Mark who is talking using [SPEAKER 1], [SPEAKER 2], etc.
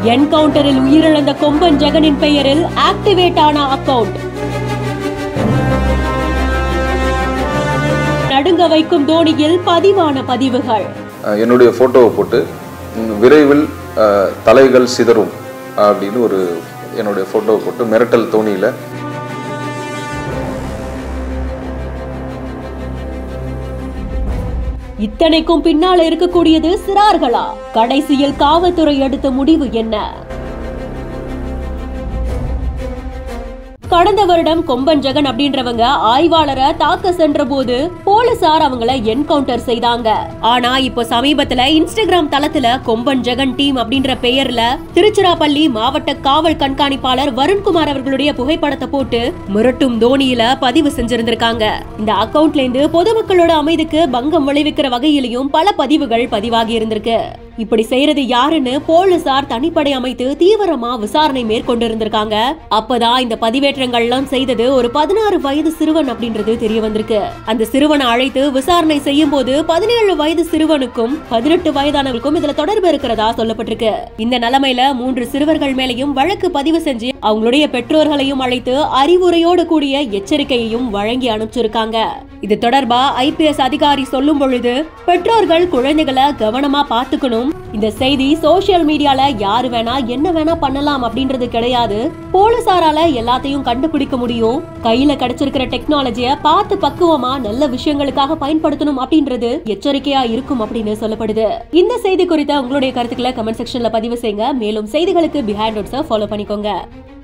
[SPEAKER 1] என்கவுண்டரில் உயிரிழந்த கொம்பன் ஜெகனின் பெயரில் ஆக்டிவேட் ஆன அக்கவுண்ட் நடுங்க வைக்கும் தோனியில் பதிவான பதிவுகள்
[SPEAKER 2] அஹ் என்னுடைய ஃபோட்டோவை போட்டு ம், விரைவில் அஹ், தலைகள் சிதறும் அப்படின்னு ஒரு என்னுடைய ஃபோட்டோவை போட்டு மிரட்டல் தோணியில்
[SPEAKER 1] இத்தனைக்கும் பின்னால இருக்கக்கூடியது சிறார்களா கடைசியில் காவல்துறை எடுத்த முடிவு என்ன கடந்த வருடம் கொம்பன் ஜெகன் அப்படின்றவங்க ஆய்வாளரை தாக்க சென்ற போது போலீசார் அவங்கள என்கவுண்டர் செய்தாங்க ஆனா இப்போ சமீபத்துல இன்ஸ்டாகிராம் தளத்துல கொம்பன் ஜெகன் டீம் அப்படின்ற பெயர்ல திருச்சிராப்பள்ளி மாவட்ட காவல் கண்காணிப்பாளர் வருண்குமார் அவர்களுடைய புகைப்படத்தை போட்டு மிரட்டும் தோனியில பதிவு செஞ்சிருந்திருக்காங்க இந்த அக்கவுண்ட்ல இருந்து பொதுமக்களோட அமைதிக்கு பங்கம் விளைவிக்கிற வகையிலையும் பல பதிவுகள் பதிவாகி இருந்திருக்கு இப்படி செய்யறது யாருன்னு போலீசார் தனிப்படை அமைத்து தீவிரமா விசாரணை மேற்கொண்டிருந்திருக்காங்க அப்பதான் இந்த பதிவேற்றங்கள்லாம் செய்தது ஒரு பதினாறு வயது சிறுவன் அப்படின்றது தெரிய வந்திருக்கு அந்த சிறுவனை அழைத்து விசாரணை செய்யும் போது பதினேழு வயது சிறுவனுக்கும் பதினெட்டு வயதானவர்களுக்கும் இதுல தொடர்பு இருக்கிறதா சொல்லப்பட்டிருக்கு இந்த நிலைமையில மூன்று சிறுவர்கள் மேலையும் வழக்கு பதிவு செஞ்சு அவங்களுடைய பெற்றோர்களையும் அழைத்து அறிவுரையோடு கூடிய எச்சரிக்கையையும் வழங்கி அனுப்பிச்சிருக்காங்க இது தொடர்பா ஐபிஎஸ் அதிகாரி சொல்லும் பொழுது பெற்றோர்கள் குழந்தைகளை கவனமா பாத்துக்கணும் இந்த செய்தி சோசியல் மீடியால யாரு வேணா என்ன வேணா பண்ணலாம் அப்படின்றது கிடையாது போலீசாரால எல்லாத்தையும் கண்டுபிடிக்க முடியும் கையில கிடைச்சிருக்கிற டெக்னாலஜிய பார்த்து பக்குவமா நல்ல விஷயங்களுக்காக பயன்படுத்தணும் அப்படின்றது எச்சரிக்கையா இருக்கும் அப்படின்னு சொல்லப்படுது இந்த செய்தி குறித்த உங்களுடைய கருத்துக்களை கமெண்ட் செக்ஷன்ல பதிவு செய்யுங்க மேலும் செய்திகளுக்கு பிஹைண்ட் ஃபாலோ பண்ணிக்கோங்க